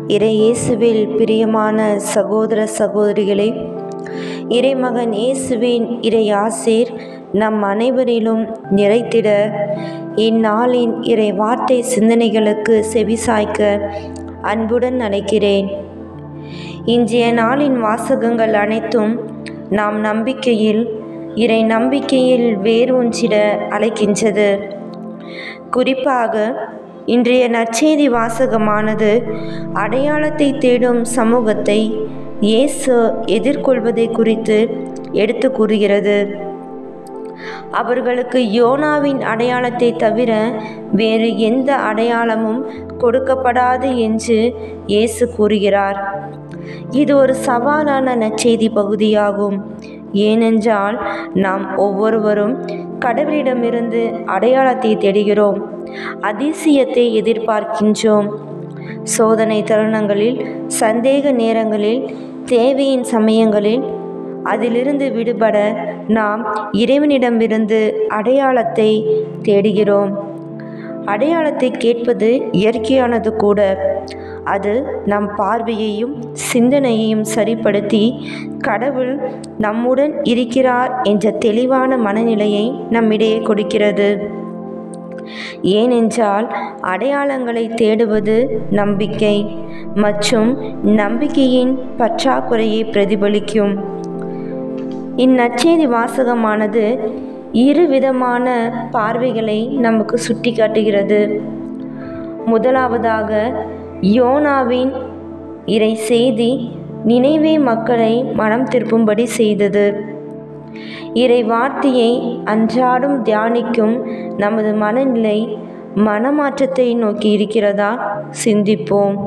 இறை இயேசுவில் பிரியமான சகோதர சகோதரிகளே இறைமகன் இயேசுவின் இறை ஆசீர் நம் அனைவரிலும் நிறைத்திட இந்நாளின் இறை வார்த்தை சிந்தனைகளுக்கு செவிசாய்க்க அன்புடன் அழைக்கிறேன் இன்றைய நாளின் வாசகங்கள் அனைத்தும் நாம் நம்பிக்கையில் இறை நம்பிக்கையில் வேரூன்றிட அழைக்கின்றது குறிப்பாக இன்றைய நற்செய்தி வாசகமானது அடையாளத்தை தேடும் சமூகத்தை இயேசு எதிர்கொள்வதை குறித்து எடுத்து கூறுகிறது அவர்களுக்கு யோனாவின் அடையாளத்தை தவிர வேறு எந்த அடையாளமும் கொடுக்கப்படாது என்று இயேசு கூறுகிறார் இது ஒரு சவாலான நற்செய்தி பகுதியாகும் ஏனென்றால் நாம் ஒவ்வொருவரும் கடவுளிடமிருந்து அடையாளத்தை தேடுகிறோம் அதிசயத்தை எதிர்பார்க்கின்றோம் சோதனை தருணங்களில் சந்தேக நேரங்களில் தேவையின் சமயங்களில் அதிலிருந்து விடுபட நாம் இறைவனிடமிருந்து அடையாளத்தை தேடுகிறோம் அடையாளத்தை கேட்பது இயற்கையானது கூட அது நம் பார்வையையும் சிந்தனையையும் சரிப்படுத்தி கடவுள் நம்முடன் இருக்கிறார் என்ற தெளிவான மனநிலையை நம்மிடையே கொடுக்கிறது ஏனென்றால் அடையாளங்களை தேடுவது நம்பிக்கை மற்றும் நம்பிக்கையின் பற்றாக்குறையை பிரதிபலிக்கும் இந்நற்செய்தி வாசகமானது இரு விதமான பார்வைகளை நமக்கு சுட்டி காட்டுகிறது முதலாவதாக யோனாவின் இறை செய்தி நினைவே மக்களை மனம் திருப்பும்படி செய்தது இறை வார்த்தையை அன்றாடும் தியானிக்கும் நமது மனநிலை மனமாற்றத்தை நோக்கி இருக்கிறதா சிந்திப்போம்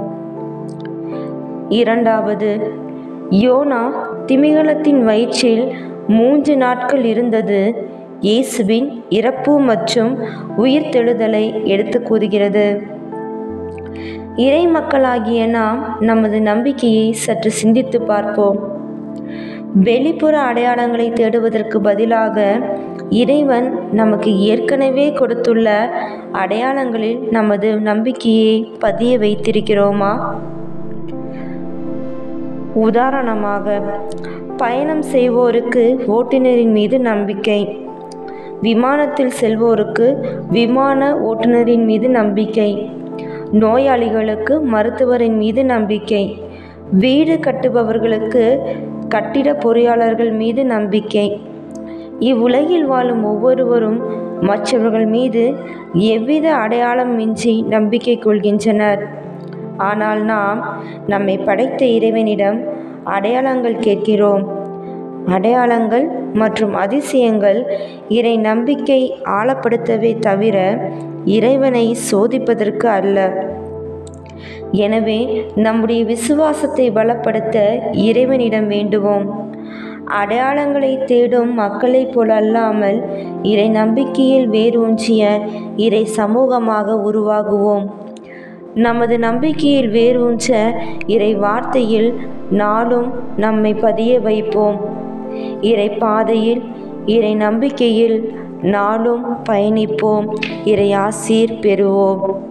இரண்டாவது யோனா திமிங்கலத்தின் வயிற்றில் மூன்று நாட்கள் இருந்தது இயேசுவின் இறப்பு மற்றும் உயிர்த்தெழுதலை எடுத்து கூறுகிறது இறை மக்களாகிய நாம் நமது நம்பிக்கையை சற்று சிந்தித்து பார்ப்போம் வெளிப்புற அடையாளங்களை தேடுவதற்கு பதிலாக இறைவன் நமக்கு ஏற்கனவே கொடுத்துள்ள அடையாளங்களில் நமது நம்பிக்கையை பதிய வைத்திருக்கிறோமா உதாரணமாக பயணம் செய்வோருக்கு ஓட்டுநரின் மீது நம்பிக்கை விமானத்தில் செல்வோருக்கு விமான ஓட்டுநரின் மீது நம்பிக்கை நோயாளிகளுக்கு மருத்துவரின் மீது நம்பிக்கை வீடு கட்டுபவர்களுக்கு கட்டிட பொறியாளர்கள் மீது நம்பிக்கை இவ்வுலகில் வாழும் ஒவ்வொருவரும் மற்றவர்கள் மீது எவ்வித அடையாளமின்றி நம்பிக்கை கொள்கின்றனர் ஆனால் நாம் நம்மை படைத்த இறைவனிடம் அடையாளங்கள் கேட்கிறோம் அடையாளங்கள் மற்றும் அதிசயங்கள் இறை நம்பிக்கை ஆழப்படுத்தவே தவிர இறைவனை சோதிப்பதற்கு அல்ல எனவே நம்முடைய விசுவாசத்தை பலப்படுத்த இறைவனிடம் வேண்டுவோம் அடையாளங்களை தேடும் மக்களைப் போல அல்லாமல் இறை நம்பிக்கையில் வேரூன்றிய இறை சமூகமாக உருவாகுவோம் நமது நம்பிக்கையில் வேரூன்ற இறை வார்த்தையில் நாளும் நம்மை பதிய வைப்போம் இறை பாதையில் இறை நம்பிக்கையில் நாளும் பயணிப்போம் இறை ஆசீர் பெறுவோம்